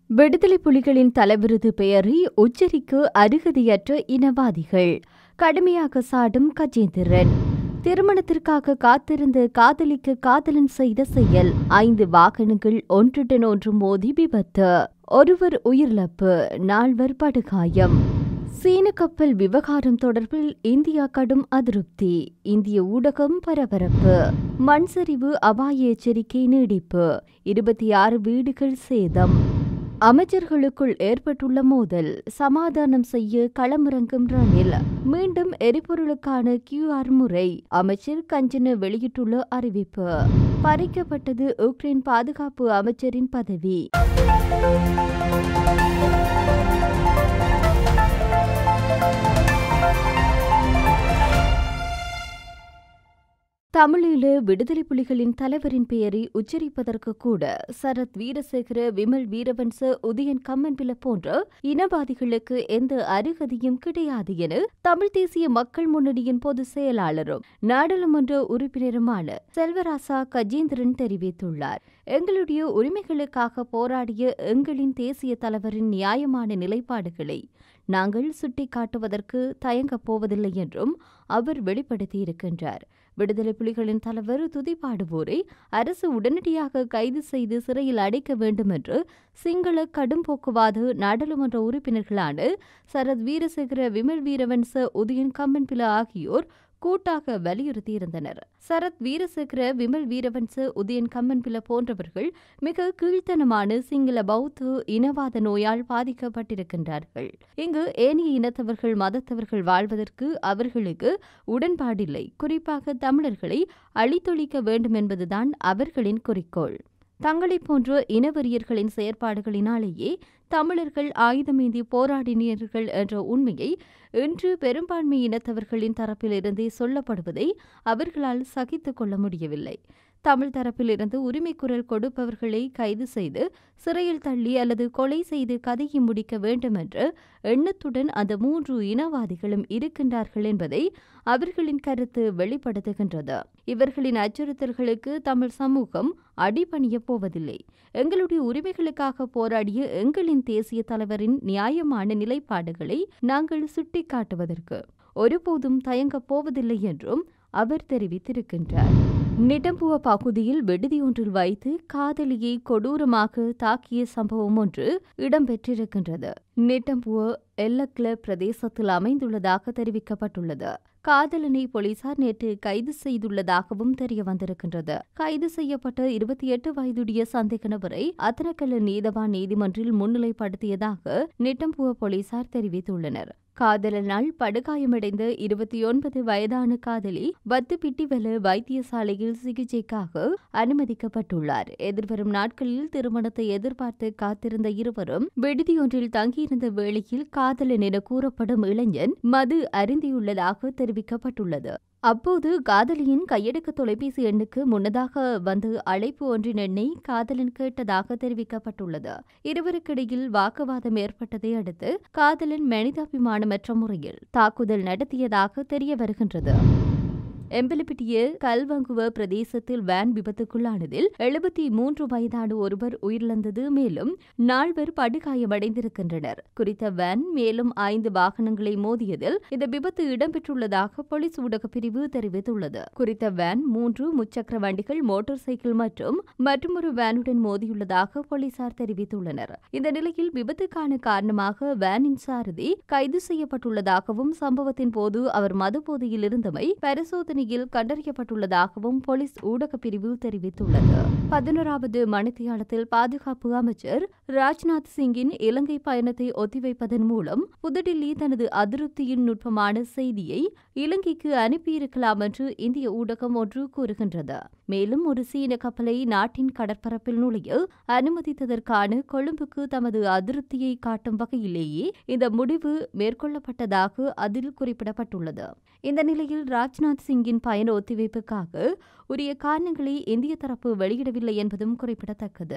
விடுதலை புலிகளின் தலைவிருது பெயரை உச்சரிக்க அருகதையற்ற இனவாதிகள் கடுமையாக சாடும் கஜேந்திரன் திருமணத்திற்காக காத்திருந்த காதலிக்கு காதலன் செய்த செயல் ஐந்து வாகனங்கள் ஒன்றுடன் ஒன்று மோதி விபத்து ஒருவர் உயிரிழப்பு நால்வர் படுகாயம் சீன கப்பல் விவகாரம் தொடர்பில் இந்தியா கடும் அதிருப்தி இந்திய ஊடகம் பரபரப்பு மண் சரிவு அபாய எச்சரிக்கை நீடிப்பு இருபத்தி ஆறு வீடுகள் சேதம் அமைச்சர்களுக்குள் ஏற்பட்டுள்ள மோதல் சமாதானம் செய்ய களமிறங்கும் ரணில் மீண்டும் எரிபொருளுக்கான கியூஆர் முறை அமைச்சர் கஞ்சன வெளியிட்டுள்ள அறிவிப்பு பறிக்கப்பட்டது உக்ரைன் பாதுகாப்பு அமைச்சரின் பதவி தமிழீழ விடுதலை புலிகளின் தலைவரின் பெயரை உச்சரிப்பதற்கு கூட சரத் வீரசேகர விமல் வீரவன்ச உதயன் கம்மன்பில போன்ற இனவாதிகளுக்கு எந்த அருகதையும் கிடையாது என தமிழ் தேசிய மக்கள் முன்னணியின் பொதுச் செயலாளரும் நாடாளுமன்ற உறுப்பினருமான செல்வராசா கஜேந்திரன் தெரிவித்துள்ளார் எங்களுடைய உரிமைகளுக்காக போராடிய எங்களின் தேசிய தலைவரின் நியாயமான நிலைப்பாடுகளை நாங்கள் சுட்டிக்காட்டுவதற்கு தயங்கப் போவதில்லை என்றும் அவர் வெளிப்படுத்தியிருக்கின்றார் விடுதலை புலிகளின் தலைவர் துதிப்பாடுவோரை அரசு உடனடியாக கைது செய்து சிறையில் அடைக்க வேண்டும் என்று சிங்கள கடும்போக்குவாத நாடாளுமன்ற உறுப்பினர்களான சரத் வீரசேகர விமல் வீரவன்ச உதயன் கம்மன்பில ஆகியோர் கூட்டாக வலியுறுத்தியிருந்தனர் சரத் வீரசேகர விமல் வீரவன்ச உதயன் கம்மன்பில போன்றவர்கள் மிக கீழ்த்தனமான சிங்கள பௌத்த இனவாத நோயால் பாதிக்கப்பட்டிருக்கின்றார்கள் இங்கு ஏனைய இனத்தவர்கள் மதத்தவர்கள் வாழ்வதற்கு அவர்களுக்கு உடன்பாடில்லை குறிப்பாக தமிழர்களை அழித்தொழிக்க வேண்டும் என்பதுதான் அவர்களின் குறிக்கோள் தங்களைப் போன்ற இனவெறியர்களின் செயற்பாடுகளினாலேயே தமிழர்கள் ஆயுதமேந்தி போராடினீர்கள் என்ற உண்மையை இன்று பெரும்பான்மை இனத்தவர்களின் தரப்பிலிருந்தே சொல்லப்படுவதை அவர்களால் சகித்துக் கொள்ள முடியவில்லை தமிழ் தரப்பிலிருந்து உரிமை குரல் கொடுப்பவர்களை கைது செய்து சிறையில் தள்ளி அல்லது கொலை செய்து கதையை முடிக்க வேண்டும் என்ற எண்ணத்துடன் அந்த மூன்று இனவாதிகளும் இருக்கின்றார்கள் என்பதை அவர்களின் கருத்து வெளிப்படுத்துகின்றது இவர்களின் அச்சுறுத்தல்களுக்கு தமிழ் சமூகம் அடிபணிய போவதில்லை எங்களுடைய உரிமைகளுக்காக போராடிய எங்களின் தேசிய தலைவரின் நியாயமான நிலைப்பாடுகளை நாங்கள் சுட்டிக்காட்டுவதற்கு ஒருபோதும் தயங்கப் போவதில்லை என்றும் அவர் தெரிவித்திருக்கின்றார் நிடம்புவ பகுதியில் விடுதி ஒன்றில் வைத்து காதலியை கொடூரமாக தாக்கிய சம்பவம் ஒன்று இடம்பெற்றிருக்கின்றது நிட்டம்புவ எல்லக்ல பிரதேசத்தில் அமைந்துள்ளதாக தெரிவிக்கப்பட்டுள்ளது காதலனை போலீசார் நேற்று கைது செய்துள்ளதாகவும் தெரிய வந்திருக்கின்றது கைது செய்யப்பட்ட இருபத்தி எட்டு வயதுடைய சந்தேக நபரை அத்தனக்கல்ல நீதவான் நீதிமன்றில் முன்னிலைப்படுத்தியதாக நிட்டம்புவ போலீசார் தெரிவித்துள்ளனர் காதலனால் படுகாயமடைந்த இருபத்தி ஒன்பது வயதான காதலி வத்துப்பிட்டிவெல வைத்தியசாலையில் சிகிச்சைக்காக அனுமதிக்கப்பட்டுள்ளார் எதிர்வரும் நாட்களில் திருமணத்தை எதிர்பார்த்து காத்திருந்த இருவரும் விடுதியொன்றில் தங்கியிருந்த வேளையில் காதலன் என கூறப்படும் இளைஞன் மது அருந்தியுள்ளதாக தெரிவிக்கப்பட்டுள்ளது அப்போது காதலியின் கையடக்க தொலைபேசி எண்ணுக்கு முன்னதாக வந்து அழைப்பு ஒன்றின் எண்ணை காதலன் கேட்டதாக தெரிவிக்கப்பட்டுள்ளது இருவருக்கிடையில் வாக்குவாதம் ஏற்பட்டதை அடுத்து காதலன் மனிதாபிமானமற்ற முறையில் தாக்குதல் நடத்தியதாக தெரிய வருகின்றது எம்பலப்பிட்டிய கல்வங்குவ பிரதேசத்தில் வேன் விபத்துக்குள்ளானதில் எழுபத்தி மூன்று வயதான ஒருவர் உயிரிழந்தது மேலும் நால்வர் படுகாயமடைந்திருக்கின்றனர் குறித்த வேன் மேலும் ஐந்து வாகனங்களை மோதியதில் இந்த விபத்து இடம்பெற்றுள்ளதாக போலீஸ் ஊடக பிரிவு தெரிவித்துள்ளது குறித்த வேன் மூன்று முச்சக்கர வண்டிகள் மோட்டார் சைக்கிள் மற்றும் மற்றொரு வேனுடன் மோதியுள்ளதாக போலீசார் தெரிவித்துள்ளனர் இந்த நிலையில் விபத்துக்கான காரணமாக வேனின் சாரதி கைது செய்யப்பட்டுள்ளதாகவும் சம்பவத்தின் போது அவர் மதுபோதையில் இருந்தமை பரிசோதனை விசாரணையில் கண்டறியப்பட்டுள்ளதாகவும் போலீஸ் ஊடக பிரிவு தெரிவித்துள்ளது பதினோராவது மணித்தியாலத்தில் பாதுகாப்பு அமைச்சர் ராஜ்நாத் சிங்கின் இலங்கை பயணத்தை ஒத்திவைப்பதன் மூலம் புதுடில்லி தனது அதிருப்தியின் நுட்பமான செய்தியை இலங்கைக்கு அனுப்பியிருக்கலாம் என்று இந்திய ஊடகம் ஒன்று கூறுகின்றது மேலும் ஒரு சீன கப்பலை நாட்டின் கடற்பரப்பில் நுழைய அனுமதித்ததற்கான கொழும்புக்கு தமது அதிருப்தியை காட்டும் வகையிலேயே இந்த முடிவு மேற்கொள்ளப்பட்டதாக அதில் குறிப்பிடப்பட்டுள்ளது இந்த நிலையில் ராஜ்நாத் சிங்கின் பயண ஒத்திவைப்புக்காக உரிய காரணங்களை இந்திய தரப்பு வெளியிடவில்லை என்பதும் குறிப்பிடத்தக்கது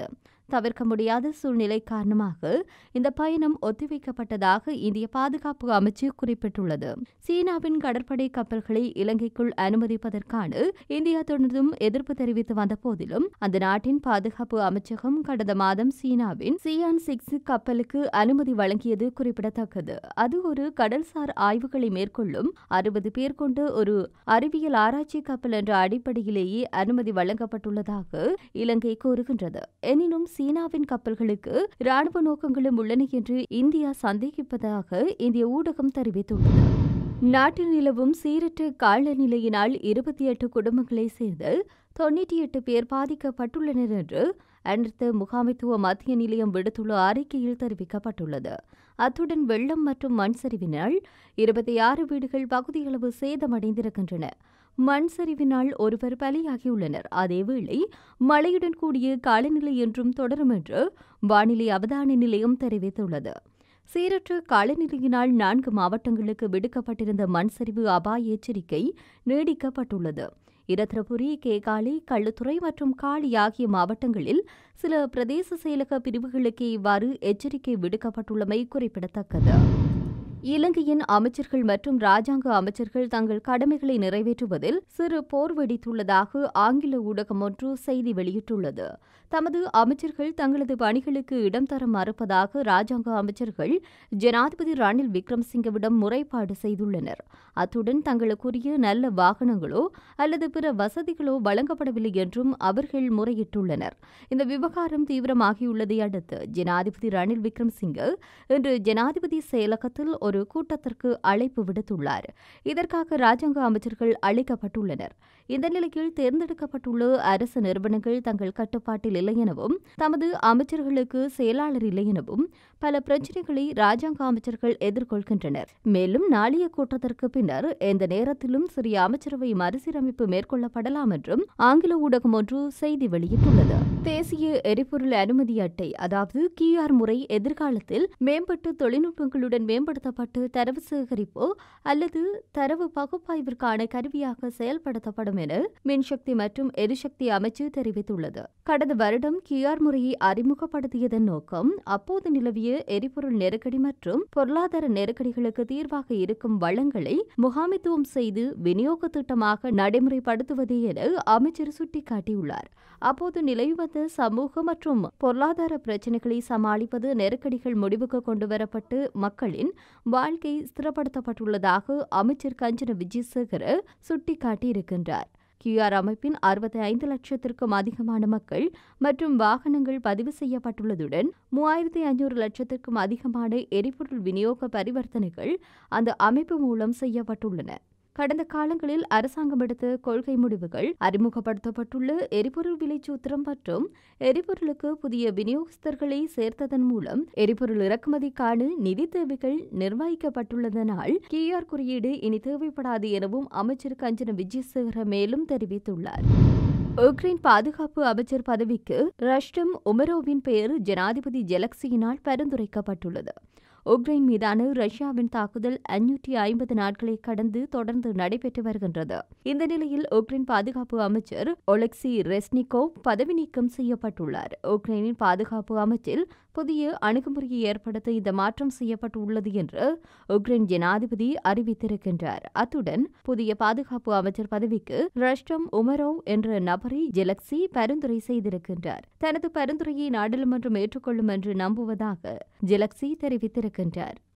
தவிர்க்க முடியாத சூழ்நிலை காரணமாக இந்த பயணம் ஒத்திவைக்கப்பட்டதாக இந்திய பாதுகாப்பு அமைச்சு குறிப்பிட்டுள்ளது சீனாவின் கடற்படை கப்பல்களை இலங்கைக்குள் அனுமதிப்பதற்கான இந்தியா தொடர்ந்தும் எதிர்ப்பு தெரிவித்து வந்த போதிலும் அந்த நாட்டின் பாதுகாப்பு அமைச்சகம் கடந்த மாதம் சீனாவின் சியான் சிக்ஸ் கப்பலுக்கு அனுமதி வழங்கியது குறிப்பிடத்தக்கது அது ஒரு கடல்சார் ஆய்வுகளை மேற்கொள்ளும் அறுபது பேர் கொண்ட ஒரு அறிவியல் ஆராய்ச்சி கப்பல் என்ற அடிப்படையிலேயே அனுமதி வழங்கப்பட்டுள்ளதாக இலங்கை கூறுகின்றது எனினும் சீனாவின் கப்பல்களுக்கு ராணுவ நோக்கங்களும் உள்ளன என்று இந்தியா சந்தேகிப்பதாக இந்திய ஊடகம் தெரிவித்துள்ளது நாட்டில் நிலவும் சீரற்ற காலநிலையினால் இருபத்தி எட்டு குடும்பங்களைச் சேர்ந்து தொன்னூற்றி எட்டு பேர் பாதிக்கப்பட்டுள்ளனர் என்று அனர்த்த முகாமைத்துவ மத்திய நிலையம் விடுத்துள்ள அறிக்கையில் தெரிவிக்கப்பட்டுள்ளது அத்துடன் வெள்ளம் மற்றும் மண் சரிவினால் இருபத்தி ஆறு வீடுகள் பகுதியளவு சேதமடைந்திருக்கின்றன மண் சரிவினால் ஒருவர் பலியாகியுள்ளனர் அதேவேளை மழையுடன் கூடிய காலநிலை என்றும் தொடரும் என்று வானிலை அவதான நிலையம் தெரிவித்துள்ளது சீரற்ற காலநிலையினால் நான்கு மாவட்டங்களுக்கு விடுக்கப்பட்டிருந்த மண் சரிவு அபாய எச்சரிக்கை நீடிக்கப்பட்டுள்ளது இரத்திரபுரி கேகாலி கள்ளுத்துறை மற்றும் காளி ஆகிய மாவட்டங்களில் சில பிரதேச செயலக பிரிவுகளுக்கு இவ்வாறு எச்சரிக்கை விடுக்கப்பட்டுள்ளமை குறிப்பிடத்தக்கது இலங்கையின் அமைச்சர்கள் மற்றும் ராஜாங்க அமைச்சர்கள் தங்கள் கடமைகளை நிறைவேற்றுவதில் சிறு போர் வெடித்துள்ளதாக ஆங்கில ஊடகம் ஒன்று செய்தி வெளியிட்டுள்ளது தமது அமைச்சர்கள் தங்களது பணிகளுக்கு இடம் தர மறுப்பதாக ராஜாங்க அமைச்சர்கள் ஜனாதிபதி ரணில் விக்ரம்சிங்கவிடம் முறைப்பாடு செய்துள்ளனர் அத்துடன் தங்களுக்குரிய நல்ல வாகனங்களோ அல்லது பிற வசதிகளோ வழங்கப்படவில்லை என்றும் அவர்கள் முறையிட்டுள்ளனர் இந்த விவகாரம் தீவிரமாகியுள்ளதை அடுத்து ஜனாதிபதி ரணில் விக்ரம்சிங்கே இன்று ஜனாதிபதி செயலகத்தில் ஒரு கூட்டத்திற்கு அழைப்பு விடுத்துள்ளார் இதற்காக ராஜாங்க அமைச்சர்கள் அழைக்கப்பட்டுள்ளனர் இந்த நிலையில் தேர்ந்தெடுக்கப்பட்டுள்ள அரசு நிறுவனங்கள் தங்கள் கட்டுப்பாட்டில் இல்லை எனவும் தமது அமைச்சர்களுக்கு செயலாளர் இல்லை எனவும் பல பிரச்சினைகளை ராஜாங்க அமைச்சர்கள் எதிர்கொள்கின்றனர் மேலும் நாளைய கூட்டத்திற்கு பின்னர் எந்த நேரத்திலும் சிறிய அமைச்சரவை மறுசீரமைப்பு மேற்கொள்ளப்படலாம் என்றும் ஆங்கில ஊடகம் ஒன்று செய்தி வெளியிட்டுள்ளது தேசிய எரிபொருள் அனுமதி அட்டை அதாவது கியூஆர் முறை எதிர்காலத்தில் மேம்பட்டு தொழில்நுட்பங்களுடன் மேம்படுத்தப்பட்டு தரவு சேகரிப்போ அல்லது தரவு பகுப்பாய்விற்கான கருவியாக செயல்படுத்தப்படும் என மின்சக்தி மற்றும் எரிசக்தி அமைச்சு தெரிவித்துள்ளது கடந்த வருடம் கியூஆர் முறையை அறிமுகப்படுத்தியதன் நோக்கம் அப்போது நிலவிய எரிபொருள் நெருக்கடி மற்றும் பொருளாதார நெருக்கடிகளுக்கு தீர்வாக இருக்கும் வளங்களை முகாமித்துவம் செய்து விநியோக திட்டமாக நடைமுறைப்படுத்துவதே என அமைச்சர் சுட்டிக்காட்டியுள்ளார் அப்போது நிலவி வந்த சமூக மற்றும் பொருளாதார பிரச்சினைகளை சமாளிப்பது நெருக்கடிகள் முடிவுக்கு கொண்டுவரப்பட்டு மக்களின் வாழ்க்கை ஸ்திரப்படுத்தப்பட்டுள்ளதாக அமைச்சர் கஞ்சன விஜயசேகர சுட்டிக்காட்டியிருக்கின்றார் கியூஆர் அமைப்பின் அறுபத்தி ஐந்து லட்சத்திற்கும் அதிகமான மக்கள் மற்றும் வாகனங்கள் பதிவு செய்யப்பட்டுள்ளதுடன் மூவாயிரத்தி ஐநூறு லட்சத்திற்கும் அதிகமான எரிபொருள் விநியோக பரிவர்த்தனைகள் அந்த அமைப்பு மூலம் செய்யப்பட்டுள்ளன கடந்த காலங்களில் அரசாங்கம் எடுத்த கொள்கை முடிவுகள் அறிமுகப்படுத்தப்பட்டுள்ள எரிபொருள் விலை சூத்திரம் மற்றும் எரிபொருளுக்கு புதிய விநியோகஸ்தர்களை சேர்த்ததன் மூலம் எரிபொருள் இறக்குமதிக்கான நிதி தேவைகள் நிர்வகிக்கப்பட்டுள்ளதனால் கியூஆர் குறியீடு இனி தேவைப்படாது எனவும் அமைச்சர் கஞ்சன விஜயசேகர மேலும் தெரிவித்துள்ளார் உக்ரைன் பாதுகாப்பு அமைச்சர் பதவிக்கு ரஷ்டம் உமரோவின் பெயர் ஜனாதிபதி ஜெலக்சியினால் பரிந்துரைக்கப்பட்டுள்ளது உக்ரைன் மீதான ரஷ்யாவின் தாக்குதல் அஞ்சூற்றி ஐம்பது நாட்களை கடந்து தொடர்ந்து நடைபெற்று வருகின்றது இந்த நிலையில் உக்ரைன் பாதுகாப்பு அமைச்சர் ஒலெக்சி ரெஸ்னிகோவ் பதவி நீக்கம் செய்யப்பட்டுள்ளார் உக்ரைனின் பாதுகாப்பு அமைச்சில் புதிய அணுகுமுறையை ஏற்படுத்த இந்த மாற்றம் செய்யப்பட்டுள்ளது என்று உக்ரைன் ஜனாதிபதி அறிவித்திருக்கின்றார் அத்துடன் புதிய பாதுகாப்பு அமைச்சர் பதவிக்கு ரஷ்டம் உமரோவ் என்ற நபரை ஜெலக்சி பரிந்துரை செய்திருக்கின்றார் தனது பரிந்துரையை நாடாளுமன்றம் ஏற்றுக்கொள்ளும் என்று நம்புவதாக ஜெலக்சி தெரிவித்திருக்கின்றார்